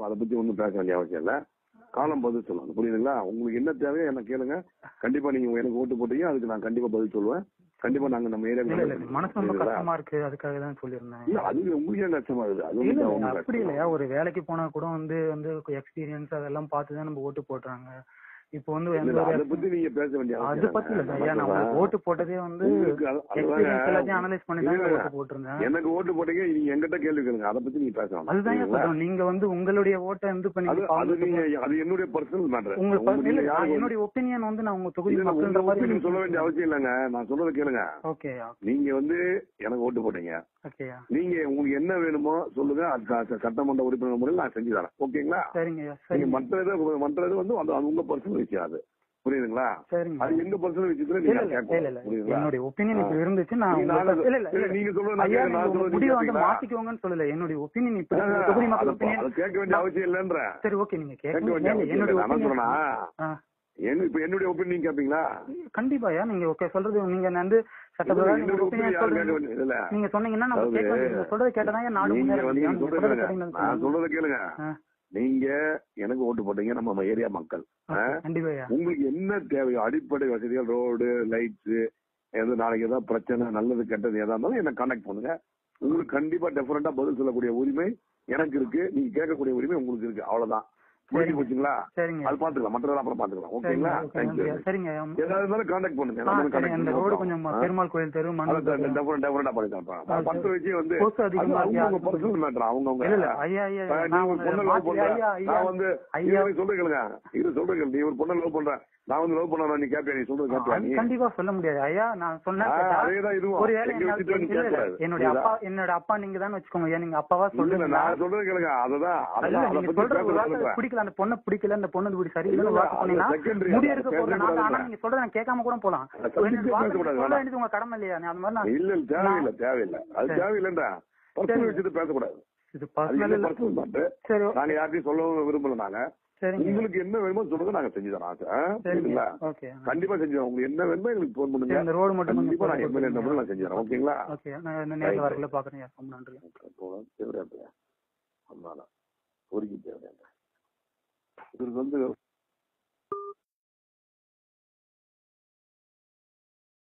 அதை பத்தி ஒண்ணும் பேச வேண்டிய அவசியம் இல்ல காலம் பதில் சொல்லணும் புரியுதுங்களா உங்களுக்கு என்ன தேவையோ என்ன கேளுங்க கண்டிப்பா நீங்க எனக்கு ஓட்டு போட்டீங்க அதுக்கு நான் கண்டிப்பா பதில் சொல்லுவேன் கண்டிப்பா நாங்க நம்ம இல்ல இல்ல ஏரியா மனசு ரொம்ப கஷ்டமா இருக்கு அதுக்காக தான் சொல்லியிருந்தேன் இல்ல அது உங்களுக்கு ஏன் கஷ்டமா இருக்குது அது இல்ல வந்து இல்ல, அவங்க அப்படி இல்லையா ஒரு வேலைக்கு போனா கூட வந்து வந்து எக்ஸ்பீரியன்ஸ் அதெல்லாம் பார்த்து தான் நம்ம ஓட்டு போடுறாங்க இப்போ வந்து எந்த இல்ல, ஒரு அதை பத்தி நீங்க பேச வேண்டிய அது அவசியம் பத்தி இல்ல இல்லை. ஐயா நான் உங்களுக்கு ஓட்டு போட்டதே வந்து உங்களுக்கு அது- அதுதாங்க. எக்ஸ்பீரியன்ஸ் எல்லாத்தையும் அனலைஸ் பண்ணி தான் இல்ல, ஓட்டு போட்டிருந்தேன் எனக்கு ஓட்டு போட்டீங்க நீங்க எங்கிட்ட கேள்வி கேளுங்க அதை பத்தி நீங்க பேசலாம் அதுதான் ஏன் சொல்றேன் நீங்க வந்து உங்களுடைய ஓட்டை வந்து இப்ப அது நீங்க அது பாருங்க. நீங்க அது என்னுடைய பர்சனல் மேட்டர் உங்க ப- இல்ல, நான் யாருக்கு என்னுடைய ஒப்பீனியன் வந்து நான் உங்க தொகுதி இல்ல, இல்ல, மக்கள்ன்ற உங்க opinion மாதிரி சொல்ல வேண்டிய அவசியம் இல்லைங்க நான் சொல்றதை கேளுங்க ஓகே நீங்க வந்து எனக்கு ஓட்டு போட்டீங்க ஓகேயா நீங்க உங்களுக்கு என்ன வேணுமோ சொல்லுங்க அது ச- ச- சட்டமன்ற உறுப்பினர் முறையில் நான் செஞ்சு தரேன் ஓகேங்களா சரிங்கய்யா நீங்க சரிங்க மற்ற இது மற்ற இது வந்து அது அது உங்க பர்சனல் விஷயம் அது புரியுதுங்களா சரிங்க அது எங்க பர்சனல் விஷயத்துல இல்ல நீங்க இல்ல இல்ல கேட்கணும் இல்ல புரியுதுங்களா என்னுடைய ஒப்பீனியன் இப்படி இருந்துச்சு நான் நீங்க உங்க- நானும் இல்ல இல்ல இல்ல, இல்ல நீங்க சொல்றது நான் ஐயா கேட்க- நான் நீங்க சொல்றது முடிவை நீங்க வந்து கேட்பீங்களா? மாத்திக்கோங்கன்னு சொல்லல என்னுடைய ஒப்பீனியன் இப்படி ஆஹ், தொகுதி மக்கள் அதை ஒப்பீனியன் அதை கேட்க வேண்டிய அவசியம் இல்லைன்றேன் சரி ஓகே நீங்க கேட்க கேட்க வேண்டிய அவசியம் என்னுடைய இல்லை நான் ஒப்பீனியன் சொல்றேன்னா என்ன இப்ப என்னுடைய ஒப்பீனியன் கேப்பீங்களா கண்டிப்பாயா நீங்க ஓகே சொல்றது நீங்க வந்து சட்டப்பிரகாரம் நீங்க என்னுடைய ஒப்பீனியன் ஒப்பீனியன் யாரும் கேட்க சொல்றீங்க வேண்டியது இல்ல நீங்க சொன்னீங்கன்னா நம்ம அதாவது, கேட்க வேண்டியது நீங்க சொல்றதை கேட்டதான் நாடு நீங்க முன்னேற வந்து முடியும் நீங்க நீங்க சொல்றதை சொல்றதை கேளுங்க. கேட்டீங்கன்னு நான் சொல்றதை கேளுங்க ஆ, நீங்க எனக்கு ஓட்டு போட்டீங்க நம்ம நம்ம ஏரியா மக்கள் ஆ? கண்டிப்பாயா உங்களுக்கு என்ன தேவையோ அடிப்படை வசதிகள் ரோடு லைட்ஸ் எது நாளைக்கு ஏதாவது பிரச்சனை நல்லது கெட்டது எதா இருந்தாலும் என்ன கான்டாக்ட் பண்ணுங்க உங்களுக்கு கண்டிப்பா டெஃபரெண்டா பதில் சொல்லக்கூடிய உரிமை எனக்கு இருக்கு நீங்க கேட்கக்கூடிய உரிமை உங்களுக்கு இருக்கு அவ்வளவுதான் புரிஞ்சு போச்சுங்களா சரிங்க அது பாத்துக்கலாம் மற்றதெல்லாம் அப்புறம் பாத்துக்கலாம் சரிங்க ஓகேங்களா ஓகே, தேங்க்யூ சரிங்க ஏதாவது இருந்தாலும் கான்டாக்ட் பண்ணுங்க ஆ, நான் சரி, கான்டாக்ட் அந்த ரோடு கொஞ்சம் பண்ணுங்க பெருமாள் கோயில் தெரு மண் டெஃபரெண்டா பண்ணி தரப்பேன் பத்து வச்சு வந்து கொசு அது அதிகமா அவங்க இருக்கு. அவங்க பர்சனல் மேட்டர் அவங்க இல்ல இல்ல அவங்க ஐயா ஐயா ஆ, நீ நான் ஒரு பொண்ணை லவ் மாத்தி- பண்ற ஐயா ஐயா நான் வந்து ஐயா இது சொல்றேன் கேளுங்க இது சொல்றேன் கேளு நீ ஒரு பொண்ணை லவ் பண்ற நான் வந்து லவ் பண்ணா நீ கேப்பியா நீ சொல்றது கேப்பியா அது நீ கண்டிப்பா சொல்ல முடியாது ஐயா நான் சொன்னேன் ஆ, கேட்டா, அதேதான் இதுவும். ஒருவேளை எங்க என்ன- வச்சுட்டு வந்து இல்ல, இல்ல, கேட்கக்கூடாது. என்னுடைய புரியுதா? அப்பா என்னோட அப்பா நீங்க தான் வச்சுக்கோங்க ஏன் நீங்க அப்பாவா இல்ல, சொல்லுங்க நான் சொல்றது கேளுங்க அதுதான் இல்ல அதுதான் அதை நீங்க பத்தி சொல்றது ஒரு பேச வார்த்தை சொல்றேன். பிடிக்கல அந்த பொண்ணை பிடிக்கல அந்த பொண்ணு இப்படி சரியில்லை இல்ல, வார்த்தை அது சொன்னீங்கன்னா secondary, முடி அது எடுக்க பேசவே போறேன் நான் கூடாது. ஆனா நீங்க சொல்றத நான் கேட்காம கூட போலாம் அது subject என்னோட பேச வார்த்தை கூடாது, சொல்ல வேணாம். வேண்டியது உங்க கடமை இல்லையா நான் அந்த மாதிரி நான் இல்ல இல்ல தேவையில்லை தேவையில்லை அது சரி. தேவையில்லைன்றா பர்சனல் விஷயத்தை பேசக்கூடாது இது அது பர்சனல் இல்ல பர்சனல் மேட்டர் சரி நாங்க யார்ட்டையும் சொல்லவும் விரும்பல நாங்க சரிங்க உங்களுக்கு என்ன வேணுமோ சொல்லுங்க நாங்க செஞ்சு தரோம் ஆ, சரிங்க புரியுதுங்களா ஓகே கண்டிப்பா செஞ்சு தரோம் உங்களுக்கு என்ன வேணுமோ எங்களுக்கு போன் பண்ணுங்க சரி, இந்த ரோடு மட்டும் கொஞ்சம் கண்டிப்பா நான் போட்டு எம்எல்ஏ கொடுத்துருங்க. நான் செஞ்சு தரோம் ஓகேங்களா ஓகே நான் நேரில் வரல பாக்குறேன் ரொம்ப நன்றி அப்போ